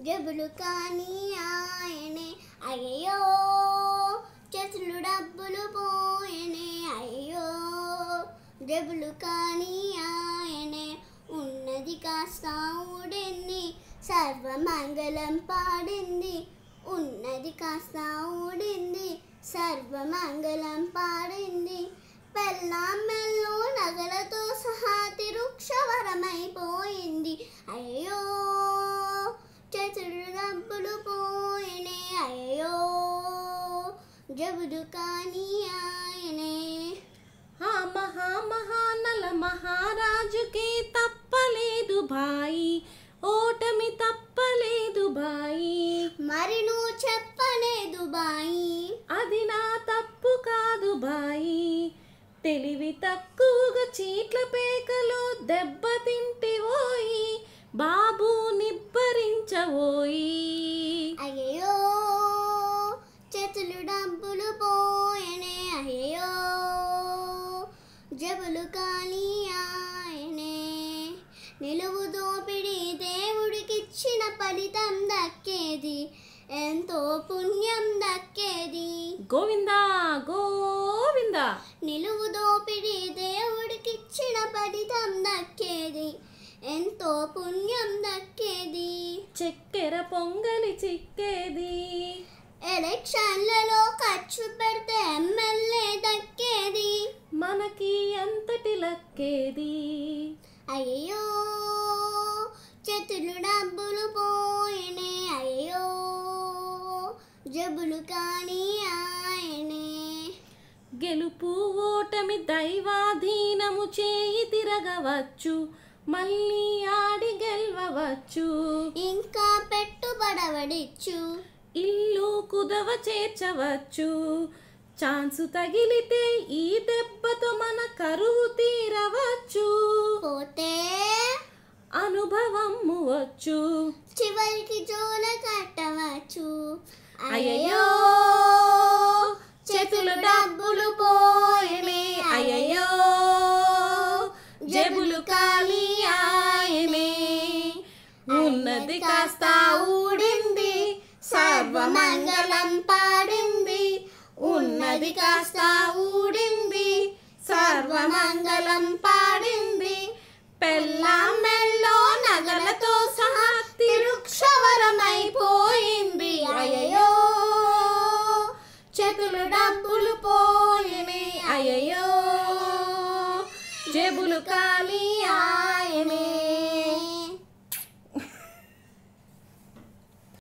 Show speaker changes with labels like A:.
A: జబులు కానీ ఆయనే అయ్యో చేతులు డబ్బులు పోయనే అయ్యో జబులు కానీ ఆయనే ఉన్నది కాస్త ఊడింది సర్వమంగళం పాడింది ఉన్నది కాస్త ఊడింది సర్వమంగళం పాడింది పెళ్ళామెల్లో నగలతో సహా తిరుక్షవరమైపోయింది అయ్యో చేతులు డబ్బులు పోయినే అయ్యో జబులు కానీ ఆయనే
B: ఆ మహా మహానల మహారాజుకి తప్పలేదు భాయి ఓటమి తప్పలేదు భాయి
A: మరి నువ్వు చెప్పలేదు బాయి
B: అది నా తప్పు కాదు బాయి తెలివి తక్కువగా చీట్ల పేకలో దెబ్బతింటివోయి బాబు నిబ్బరించవోయి
A: అయ్యో చేతులు డబ్బులు పోయనే అయ్యో జబులు కానీ ఆయనే నిలువు దోపిడి దేవుడికిచ్చిన ఫలితం దక్కేది ఎంతో పుణ్యం దక్కేది
B: గోవిందా గోవిందా
A: నిలువు దోపిడి దేవుడికిచ్చిన ఫలితం దక్కేది ఎంతో పుణ్యం దక్కేది
B: చక్కెర పొంగలి చిక్కేది
A: ఎలక్షన్లలో ఖర్చు పెడితే ఎమ్మెల్యే దక్కేది
B: మనకి ఎంతటి లక్కేది
A: అయ్యో చేతులు డబ్బులు పోయినే అయ్యో జబులు కానీ ఆయనే
B: గెలుపు ఓటమి దైవాధీనము చేయి తిరగవచ్చు మళ్ళీ ఆడి గెలవవచ్చు
A: ఇంకా పెట్టుబడవడిచ్చు
B: ఇల్లు కుదవ చేర్చవచ్చు ఛాన్సు తగిలితే ఈ దెబ్బతో మన కరువు తీరవచ్చు
A: పోతే
B: అనుభవము వచ్చు
A: చివరికి జోల కట్టవచ్చు
B: అయ్యయ్యో చేతులు డబ్బులు పోయనే అయ్యయ్యో జేబులు ఖాళీ ఆయనే ఉన్నది కాస్త ఊడింది సర్వమంగళం పాడింది ఉన్నది కాస్త ఊడింది సర్వమంగళం పాడింది పెళ్ళాం మెల్లో నగలతో సహా తిరుక్షవరమైపోయింది అయ్యయ్యో చేతులు డబ్బులు పోయినే అయ్యయ్యో జేబులు ఖాళీ ఆయనే